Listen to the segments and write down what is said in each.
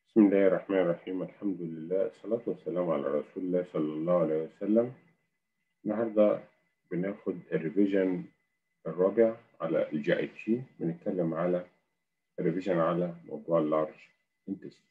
بسم الله الرحمن الرحيم الحمد لله الصلاة والسلام على رسول الله صلى الله عليه وسلم النهاردة بناخد الريفيجن الرابع على الجي اي تي بنتكلم على الريفيجن على موضوع اللارج انتستين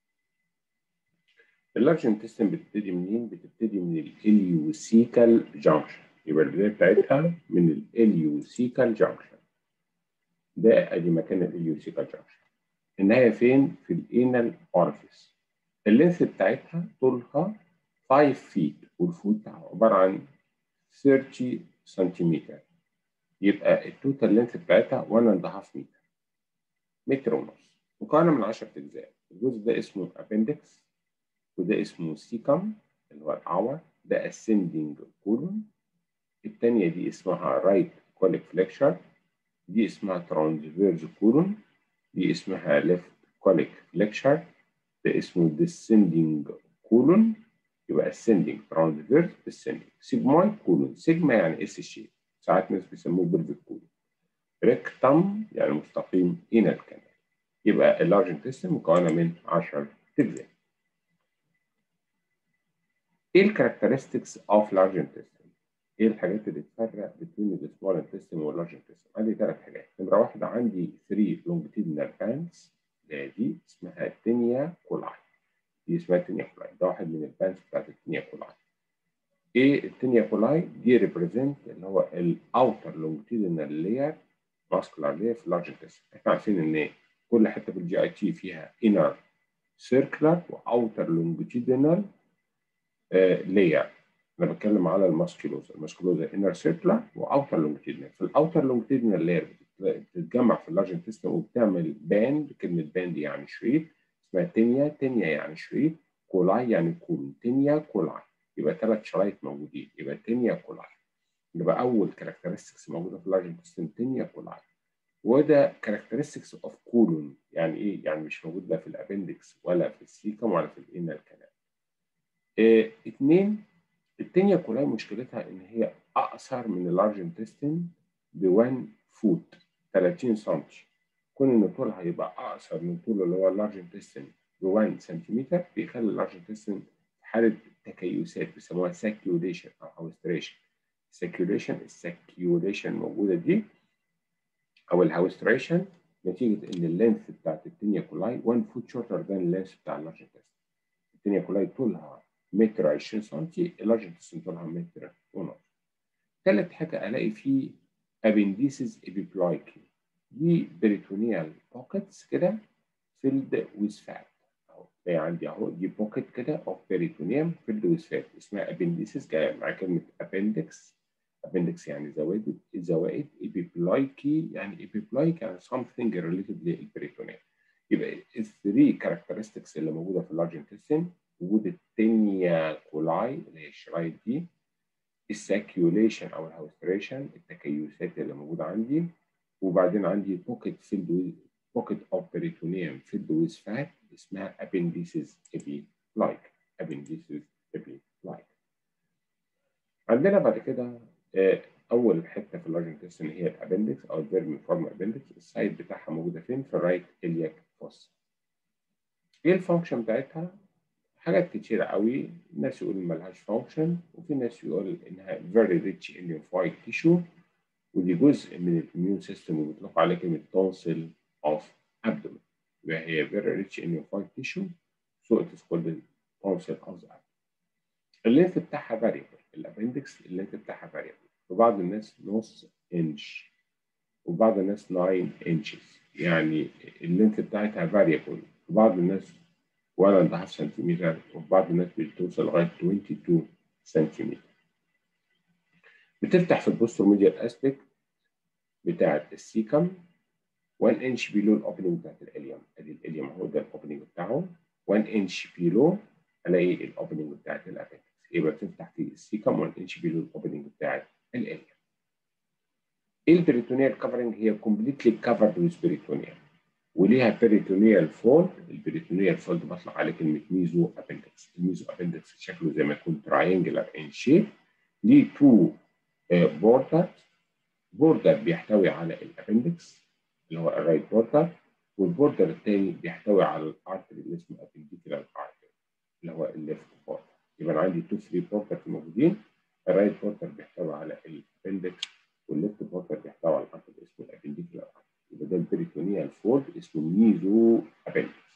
اللارج انتستين بتبتدي منين؟ بتبتدي من الاليوسيكال جانكشن يبقى البداية بتاعتها من الاليوسيكال جانكشن ده ادي مكان الاليوسيكال جانكشن النهايه فين؟ في الانال اورفيس اللينث بتاعتها طولها 5 فيت والفوت بتاعها عباره عن 30 سنتيمتر يبقى التوتال لينث بتاعتها 1 اند هاف متر متر ونص مكونه من 10 اجزاء الجزء ده اسمه ابندكس وده اسمه سيكم اللي هو الاعور ده ascending colon الثانيه دي اسمها رايت كوليك فليكشر دي اسمها ترانسفيرز كولون دي اسمها left colic flexure ده اسمه descending colon يبقى ascending transverse descending sigmoid colon sigma يعني اس شيب ساعات ناس بيسموه pelvic colon rectum يعني مستقيم anal canal يبقى اللارج intestine مكونه من 10 اجزاء ايه الكاركترستكس اوف لارج intestine؟ ايه الحاجات اللي تفرق بين السمول انتستين واللارج انتستين؟ عندي ثلاث حاجات، نمرة واحدة عندي 3 لونجيتيدنال بانس دي اسمها تينيا كولاي. دي اسمها تينيا كولاي، ده واحد من البانس بتاعت التينيا كولاي. ايه التينيا كولاي؟ دي ريبريزنت اللي هو الاوتر لونجيتيدنال لاير ماسكولار لاير في اللارج انتستين. احنا عارفين ان كل حتة في الجي اي تي فيها انر سيركلر واوتر لونجيتيدنال لاير. انا بتكلم على الماسكيلوزا الماسكيلوزا انر سيركلر واوتر لونجيتيدنال في الاوتر لونجيتيدنال لاير بتتجمع في اللارج انتستين وبتعمل باند كلمه باند يعني شريط اسمها تينيا تينيا يعني شريط كولاي يعني كولون تينيا كولاي يبقى ثلاث شرايط موجودين يبقى تينيا كولاي يبقى اول كاركترستكس موجوده في اللارج انتستين تينيا كولاي وده كاركترستكس اوف كولون يعني ايه يعني مش موجود لا في الابندكس ولا في السيكم ولا في الانال كانال إيه اثنين التينيا كولاي مشكلتها ان هي اقصر من اللارج انتستين ب 1 فوت 30 سم كون ان طولها يبقى اقصر من طول اللي هو اللارج انتستين ب 1 سنتيمتر بيخلي اللارج انتستين في حاله تكيسات بيسموها ساكيوليشن او هاوستريشن ساكيوليشن الساكيوليشن موجوده دي او الهاوستريشن نتيجه ان اللينث بتاعت التينيا كولاي 1 فوت شورتر ذان اللينث بتاع اللارج انتستين التينيا كولاي طولها متر 20 سم اللارج انتستين طولها متر ونص. ثالث حاجه الاقي فيه ابنديسز ابيبلايكي دي بريتونيال بوكيتس كده فيلد ويز فات اهو زي عندي اهو دي بوكيت كده اوف بريتونيوم فيلد ويز فات اسمها ابنديسز جايه مع كلمه ابندكس ابندكس يعني زوائد زوائد ابيبلايكي يعني ابيبلايك يعني something related للبريتونيوم يبقى الثري كاركترستكس اللي موجوده في اللارج انتستين وجود التينيا كولاي اللي هي الشرايط دي الساكيوليشن او الهاوستريشن التكيسات اللي موجوده عندي وبعدين عندي بوكيت فيلد بوكيت اوف بريتونيوم فيلد ويز فات اسمها ابنديسز ابي لايك ابنديسز ابي لايك عندنا بعد كده اول حته في اللارج انتستين هي الابندكس او الفيرمي فورم ابندكس السايت بتاعها موجوده فين في الرايت الياك فوس ايه الفانكشن بتاعتها حاجات كتيرة قوي الناس يقول ملهاش فانكشن وفي ناس يقول انها very rich in lymphoid tissue ودي جزء من الاميون سيستم وبيطلق عليه كلمة tonsil of abdomen يبقى هي very rich in lymphoid tissue so it is called tonsil of the abdomen اللينث بتاعها variable الابندكس اللينث بتاعها variable في بعض الناس نص انش وبعض الناس 9 inches يعني اللينث بتاعتها variable في بعض الناس 1 and half سنتيمتر وفي بعض الناس بتوصل لغايه 22 سنتيمتر. بتفتح في البوستر ميديال اسبيكت بتاعت السيكم 1 انش بيلو الاوبننج بتاعت الاليوم ادي الاليوم هو ده الاوبننج بتاعه 1 انش بيلو الاقي الاوبننج بتاعت الابندكس يبقى بتفتح في السيكم 1 انش بيلو الاوبننج بتاعت الاليوم. ايه البريتونيال كفرنج هي كومبليتلي كفرد ويز بريتونيال وليها بيريتونيال فولد البيريتونيال فولد بطلق عليه كلمه ميزو ابندكس الميزو ابندكس شكله زي ما يكون تراينجلر ان شيب ليه تو بوردر بوردر بيحتوي على الابندكس اللي هو الرايت بوردر والبوردر الثاني بيحتوي على الارتري اللي اسمه بورتر موجودين الرايت بورتر بيحتوي على الابندكس والليفت بورتر بيحتوي على الارتر اسمه الابنديكولار يبقى ده البريتونيال فولد اسمه ميزو ابندكس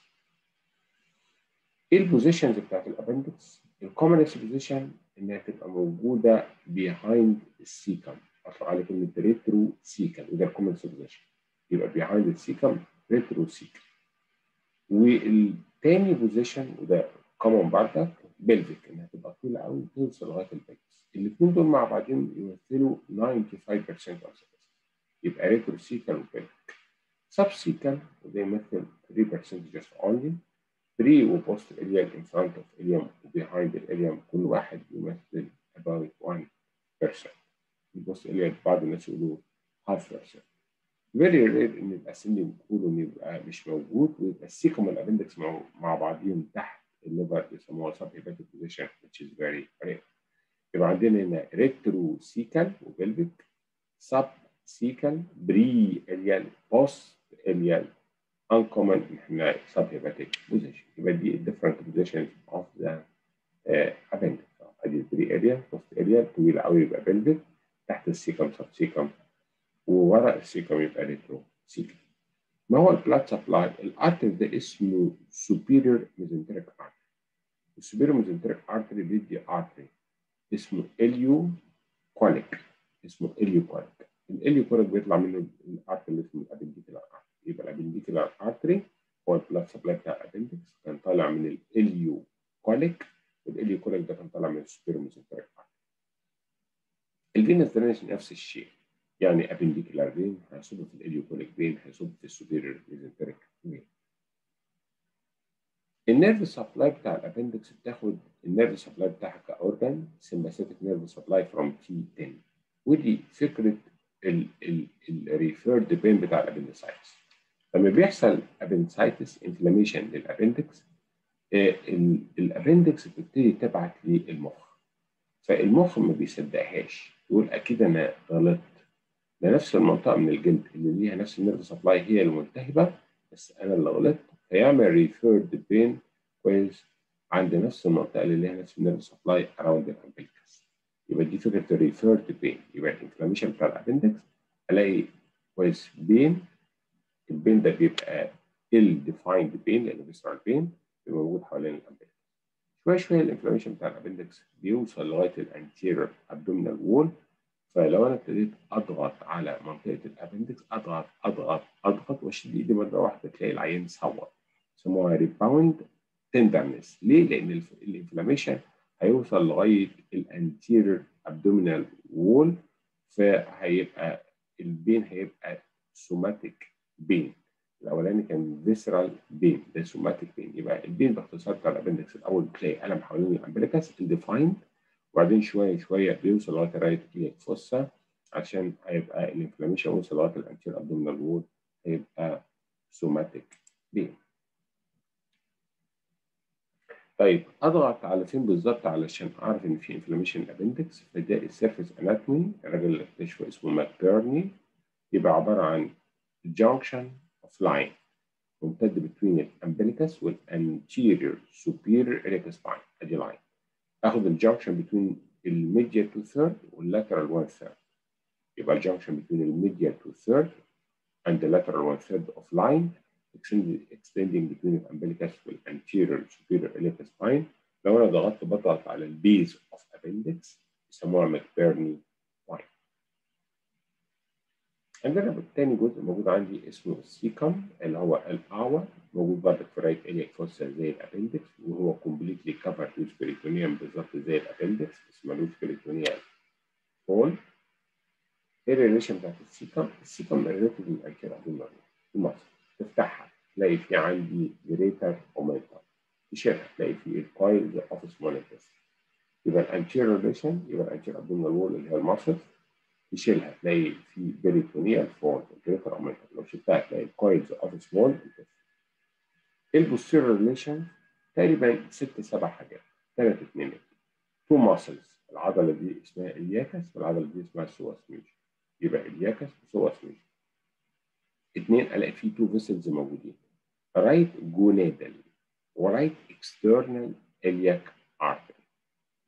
ايه البوزيشنز بتاعت الابندكس؟ الكومنست بوزيشن انها تبقى موجوده بيهايند السيكم اطلق عليه كلمه ريترو سيكم وده الكومنست بوزيشن يبقى بيهايند السيكم ريترو سيكم والتاني بوزيشن وده كومن بردك بلفيك انها تبقى طويله قوي توصل لغايه البلفس الاثنين دول مع بعضهم يمثلوا 95% اوف يبقى ريترو سيكل وبلفيك سب سيكل وده يمثل 3% just only 3 وبوست اليم in front of اليم وبيهايند اليم كل واحد يمثل about 1% البوست اليم بعض الناس يقولوا half percent فيري رير ان الاسندنج كولون يبقى مش موجود ويبقى السيكم والابندكس مع بعضهم تحت الليفر بيسموها سب هيباتيك بوزيشن which is very rare يبقى عندنا هنا ريترو سيكال وبلفيك سب سيكال بري اليال بوست اليال uncommon ان احنا سب هيباتيك بوزيشن يبقى دي different positions of the uh, appendix ادي بري اريا بوست اريا طويله قوي يبقى بلفيك تحت السيكم سب سيكم وورا السيكم يبقى ريترو سيكم ما هو البلاد سبلاي؟ الارتر ده اسمه superior mesenteric artery السوبيريور mesenteric artery بيدي artery اسمه اليو كوليك اسمه اليو كوليك الاليو كوليك بيطلع منه الارتري اللي اسمه الابنديكولار artery يبقى الابنديكولار artery هو البلاد سبلاي بتاع الابندكس كان طالع من الاليو كوليك والاليو كوليك ده كان طالع من السوبيريور mesenteric artery الفينس درينج نفس الشيء يعني ابنديكولار فين هيصب في الاليوكوليك فين هيصب في السوبيريور ميزنتريك فين النيرف سبلاي بتاع الابندكس بتاخد النيرف سبلاي بتاعها كاورجان سمباثيك نيرف سبلاي فروم تي 10 ودي فكره الريفيرد بين بتاع الابندسايتس لما بيحصل ابندسايتس انفلاميشن للابندكس الابندكس بتبتدي تبعت للمخ فالمخ ما بيصدقهاش يقول اكيد انا غلطت ده نفس المنطقه من الجلد اللي ليها نفس النيرف سبلاي هي الملتهبه بس انا اللي غلطت فيعمل ريفيرد بين كويس عند نفس المنطقه اللي ليها نفس النيرف سبلاي اراوند الامبليكس يبقى دي فكره الريفيرد بين يبقى الانفلاميشن بتاع الابندكس الاقي كويس بين البين ده بيبقى ال ديفايند بين لانه فيسرال بين بيبقى موجود حوالين الامبليكس شويه شويه الانفلاميشن بتاع الابندكس بيوصل لغايه الانتيريور ابدومينال وول فلو انا ابتديت اضغط على منطقه الابندكس اضغط اضغط اضغط واشد ايدي مره واحده تلاقي العيان صوت يسموها ريباوند تندرنس ليه؟ لان الانفلاميشن هيوصل لغايه الانتيريور ابدومينال وول فهيبقى البين هيبقى سوماتيك بين الاولاني كان فيسرال بين ده سوماتيك بين يبقى البين باختصار بتاع الابندكس الاول بتلاقي الم حوالين الامبليكس الديفايند وبعدين شويه شويه بيوصل لغايه رايت الفوسا عشان هيبقى الانفلاميشن وصل لغايه الانتير ابدومينال وول هيبقى سوماتيك بين. طيب اضغط على فين بالظبط علشان اعرف ان في انفلاميشن الابندكس فده السيرفيس اناتومي الراجل اللي اكتشفه اسمه ماكبيرني يبقى عباره عن junction of line ممتد between الامبليكس والانتيريور superior iliac spine ادي لاين اخد الجنكشن بين الميديال تو ثيرد واللاترال 1 ثيرد يبقى الجنكشن بين الميديال تو ثيرد and the lateral one third of line extending between the umbilicus والanterior superior iliac spine لو انا ضغطت بضغط على البيز اوف appendix يسموها ماكبيرني لاين عندنا تاني جزء موجود عندي اسمه السيكم اللي هو الاعور موجود برضك في رايت الياك فوسا زي الابندكس وهو كومبليتلي كفرد ويز بريتونيوم بالظبط زي الابندكس بس ملوش بريتونيال فول ايه الريليشن بتاعت السيكم؟ السيكم ريليتد للانكير ابدومينال المصل تفتحها تلاقي في عندي جريتر اوميتا تشيلها تلاقي في الكويلز اوف سمول انتستين يبقى الانتير ريليشن يبقى الانتير ابدومينال وول اللي هي المصل تشيلها تلاقي في بريتونيال فول الجريتر اوميتا لو شلتها تلاقي الكويلز اوف سمول انتستين البوستيريور ريليشن تقريبا ست سبع حاجات ثلاث اتنين تو ماسلز العضله دي اسمها الياكس والعضله دي اسمها السواس ميجر يبقى الياكس وسواس ميجر اتنين الاقي فيه تو فيسلز موجودين رايت جونادال ورايت اكسترنال الياك ارتري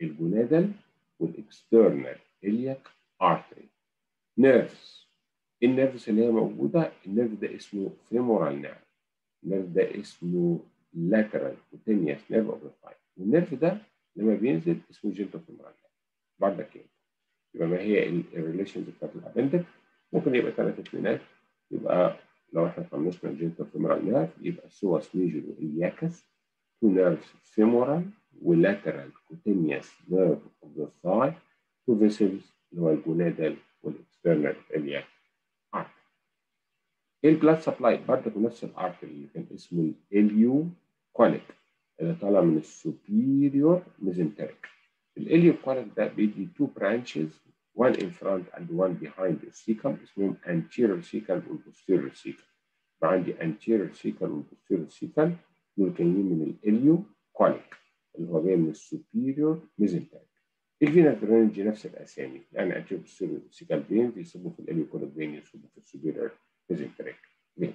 الجونادال والاكسترنال الياك ارتري نيرفز النيرفز اللي هي موجوده النيرف ده اسمه فيمورال نيرف النيرف ده اسمه lateral cutaneous nerve of the thigh والنيرف ده لما بينزل اسمه جنتو فيمورال نيرف بعد كده يبقى ما هي الريليشنز بتاعت الابندكس ممكن يبقى ثلاث اثنينات يبقى لو احنا طنشنا الجنتو فيمورال نيرف يبقى سوس ميجر والياكس تو نيرفز فيمورال ولاترال كوتينيوس نيرف اوف ذا ثاي تو فيسلز اللي هو الجونادال والاكسترنال الياك ارت البلاد سبلاي برضه نفس الارت اللي كان اسمه الاليو كوليك اللي طالع من السوبيريور ميزنتريك الاليو كوليك ده بيدي تو برانشز one in front and one behind the cecum اسمهم anterior cecal والposterior cecal فعندي anterior cecal والposterior cecal دول جايين من الاليو كوليك اللي هو جاي من السوبيريور ميزنتريك الفينا درينج نفس الاسامي يعني anterior posterior cecal vein بيصبوا في الاليو كوليك فين يصبوا في السوبيريور ميزنتريك فين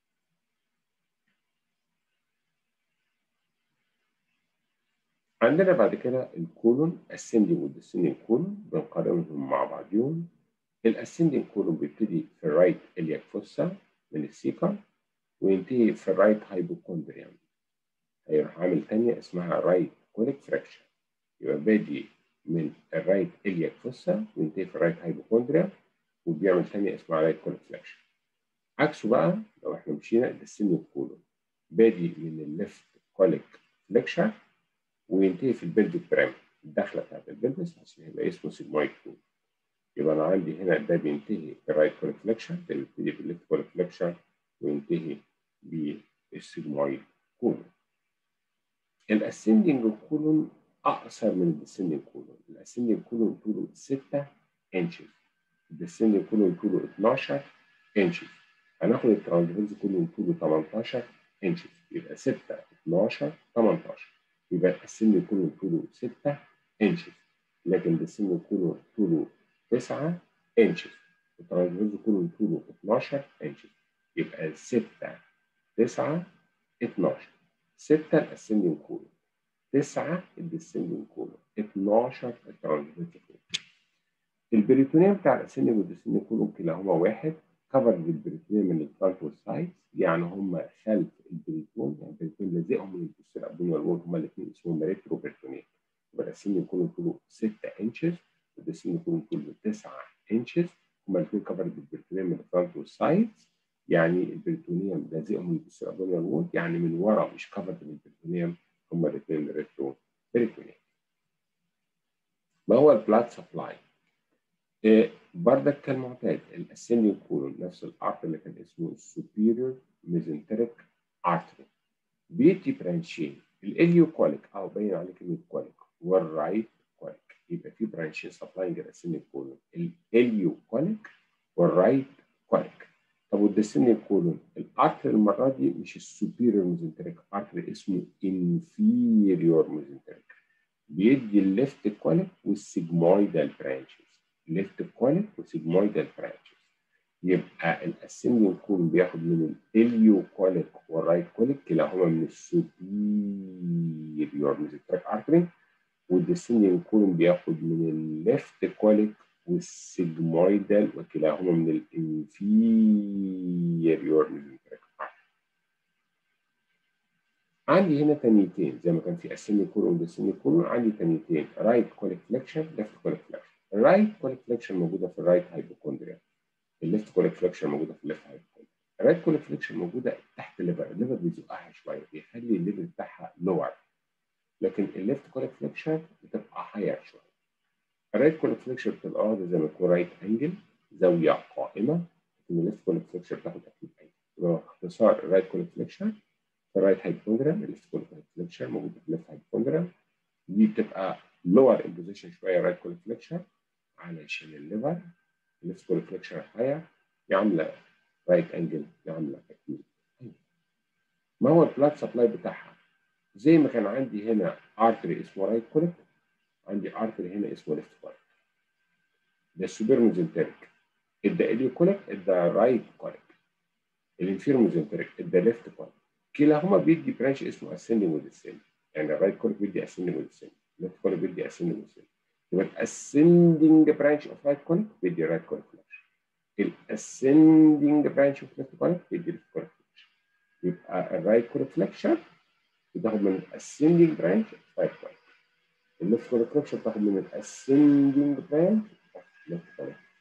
عندنا بعد كده الكولون ascending والديسندنج كولون بنقارنهم مع بعضهم الاسندنج كولون بيبتدي في الرايت الياك فوسا من السيكا وينتهي في الرايت هايبوكوندريان هيروح عامل تانية اسمها رايت كوليك فراكشن يبقى بادي من الرايت الياك فوسا وينتهي في الرايت هايبوكوندريان وبيعمل تانية اسمها رايت كوليك فراكشن عكسه بقى لو احنا مشينا الديسندنج كولون بادي من الليفت كوليك فليكشن وينتهي في البلفيك بيراميد الدخله بتاعت البلفس عشان يبقى اسمه سيجمويد كول يبقى انا عندي هنا ده بينتهي بالرايت كوليك فليكشن ده بيبتدي بالليفت كوليك فليكشن وينتهي بالسيجمويد كولون الاسندنج كولون اقصر من الديسندنج كولون الاسندنج كولون طوله 6 انشز الديسندنج كولون طوله 12 انشز هناخد الترانسفيرز كولون طوله 18 انشز يبقى 6 12 18 يبقى السن كله طوله 6 انشز لكن السن كله طوله 9 انشز الترانسفيرز كله طوله 12 انشز يبقى 6 9 12 6 الاسندنج كولون 9 الديسندنج كولون 12 الترانسفيرز كولون البريتونيوم بتاع الاسندنج والديسندنج كولون كلاهما واحد كفر بالبريتونيوم من الفرونت والسايد يعني هم خلف البريتون يعني البريتون لازقهم من البوستير ابدومينال وول هم الاثنين اسمهم ريترو بريتونيوم يبقى الاسندنج يكونوا طوله 6 انشز والديسندنج يكونوا طوله 9 انشز هم الاثنين كفر بالبريتونيوم من الفرونت والسايد يعني البريتونيوم لازقهم من البوستير ابدومينال وول يعني من ورا مش كفر بالبريتونيوم هم الاثنين ريترو بريتونيوم ما هو البلاد سبلاي؟ إيه بردك كالمعتاد الاسندنج كولون نفس الارت اللي كان اسمه السوبيريور ميزنتريك ارتري بيدي برانشين الاليو كوليك او باين عليه كلمه كوليك والرايت كوليك يبقى في برانشين سبلاينج الاسندنج كولون الاليو كوليك والرايت كوليك طب والديسندنج كولون الارتري المره دي مش السوبيريور ميزنتريك ارتري اسمه انفيريور ميزنتريك بيدي الليفت كوليك والسيجمويدال برانشز ليفت كوليك وسيجمويدال برانشز يبقى الاسندنج كولون بياخد من الاليو كوليك والرايت كوليك كلاهما من السوبيريور ميزنتريك ارتري والديسندنج كولون بياخد من الليفت كوليك والسيجمويدال وكلاهما من الانفيريور ميزنتريك ارتري عندي هنا تانيتين زي ما كان في اسندنج كولون وديسندنج كولون عندي تانيتين رايت كوليك فليكشن ليفت كوليك فليكشن الرايت كوليك فليكشن موجوده في الرايت هايبوكوندريا الليفت كوليك فليكشن موجوده في الليفت هايبوكوندريا الرايت كوليك فليكشن موجوده تحت الليفر الليفر بيزقها شويه بيخلي الليفر بتاعها لور لكن الليفت كوليك فليكشن بتبقى هاير شويه الرايت كوليك فليكشن بتبقى واخده زي ما يكون رايت انجل زاويه قائمه لكن الليفت كوليك فليكشن بتاخد اكيد انجل باختصار الرايت كوليك فليكشن في الرايت هايبوكوندريا الليفت كوليك فليكشن موجوده في الليفت هايبوكوندريا دي بتبقى لور ان بوزيشن شويه رايت كوليك فليكشن علشان الليفر الليفت كوليك فليكشن هاير يعمل رايت انجل يعمل اكيد ما هو البلاد سبلاي بتاعها زي ما كان عندي هنا ارتري اسمه رايت كوليك عندي ارتري هنا اسمه ليفت كوليك ده السوبر ميزنتريك ادى اليو كوليك ادى رايت كوليك الانفير ميزنتريك ادى ليفت كوليك كلاهما بيدي برانش اسمه اسندنج وديسندنج يعني الرايت كوليك بيدي اسندنج وديسندنج الليفت كوليك بيدي اسندنج وسيل يبقى الاسندنج برانش اوف رايت كوليك بيدي رايت كوليك فلاش الاسندنج برانش اوف ليفت كوليك بيدي ليفت كوليك فلاش يبقى الرايت كوليك فليكشر بتاخد من الاسندنج برانش اوف رايت كوليك الليفت كوليك فليكشر بتاخد من الاسندنج برانش اوف ليفت كوليك